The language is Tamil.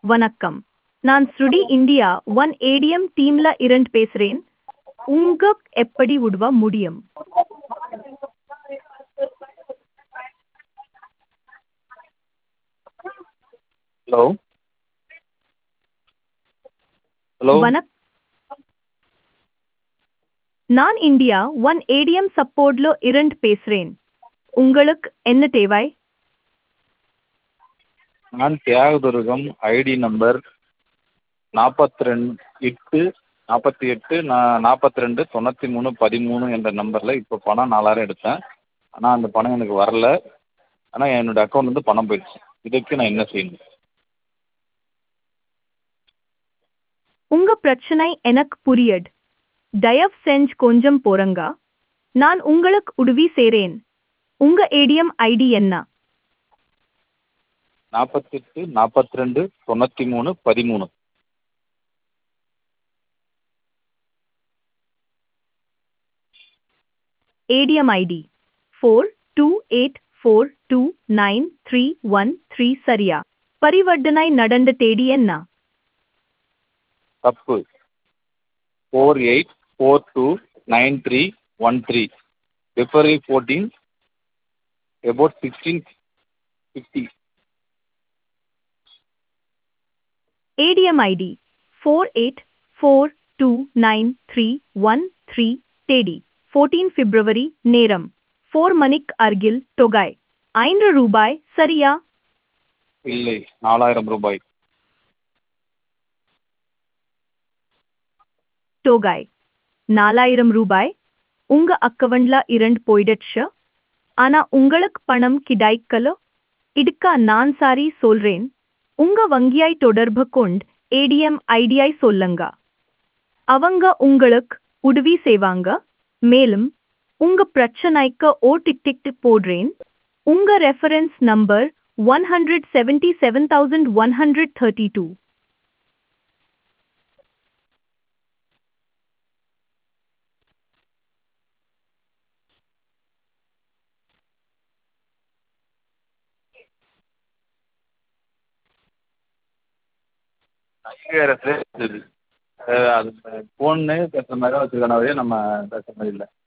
வணக்கம் நான் ஸ்ருடி இந்தியா ஒன் ஏடிஎம் டீம்ல இருந்து பேசுறேன் உங்களுக்கு எப்படி உதவ முடியும் ஹலோ ஹலோ வணக் நான் இந்தியா ஒன் ஏடிஎம் சப்போர்ட்ல இருந்து பேசுறேன் உங்களுக்கு என்ன தேவை நான் தியாகதுர்கம் ஐடி நம்பர் நாற்பத்தி ரெண்டு எட்டு நாற்பத்தி எட்டு நான் நாற்பத்தி ரெண்டு தொண்ணூற்றி மூணு பதிமூணு என்ற நம்பரில் இப்போ பணம் நாலாயிரம் எடுத்தேன் ஆனால் அந்த பணம் எனக்கு வரல ஆனால் என்னோடய அக்கௌண்ட்லேருந்து பணம் போயிடுச்சு இதுக்கு நான் என்ன செய்யணும் உங்க பிரச்சனை எனக்கு புரியுது தயவு செஞ்சு கொஞ்சம் போறங்க நான் உங்களுக்கு உதவி செய்றேன் உங்க ஏடிஎம் ஐடி என்ன நாற்பத்தெட்டு நாற்பத்தி ரெண்டு தொண்ணூற்றி மூணு பதிமூணு ADM ID four two eight four two nine three one three சரியா பரிவர்த்தனை நடந்த தேதி என்ன தப்பு four eight four two nine three one three February fourteen about sixteen fifty ADM ID four eight four two nine three one three தேதி ஃபோர்டீன் பிப்ரவரி நேரம் ஃபோர் மணிக்கு அருகில் தொகை ஐந்து ரூபாய் சரியா இல்லை நாலாயிரம் ரூபாய் தொகை நாலாயிரம் ரூபாய் உங்க அக்கவுண்ட்ல இரண்டு போயிடுச்சு ஆனா உங்களுக்கு பணம் கிடைக்கல இதுக்கா நான் சாரி சொல்றேன் உங்க வங்கியாய் தொடர்பு கொண்டு ஏடிஎம் ஐடியை சொல்லுங்க அவங்க உங்களுக்கு உதவி செய்வாங்க மேலும் உங்க பிரச்சனைக்கு ஓ டிக்கெட் போடுறேன் உங்க reference number one hundred seventy seven thousand one hundred thirty two ஐயாயிரத்துல இருந்தது அது ஃபோன்னு பேசுகிற மாதிரி தான் வச்சுருக்கானே ஒழிய நம்ம பேசுகிற மாதிரி இல்லை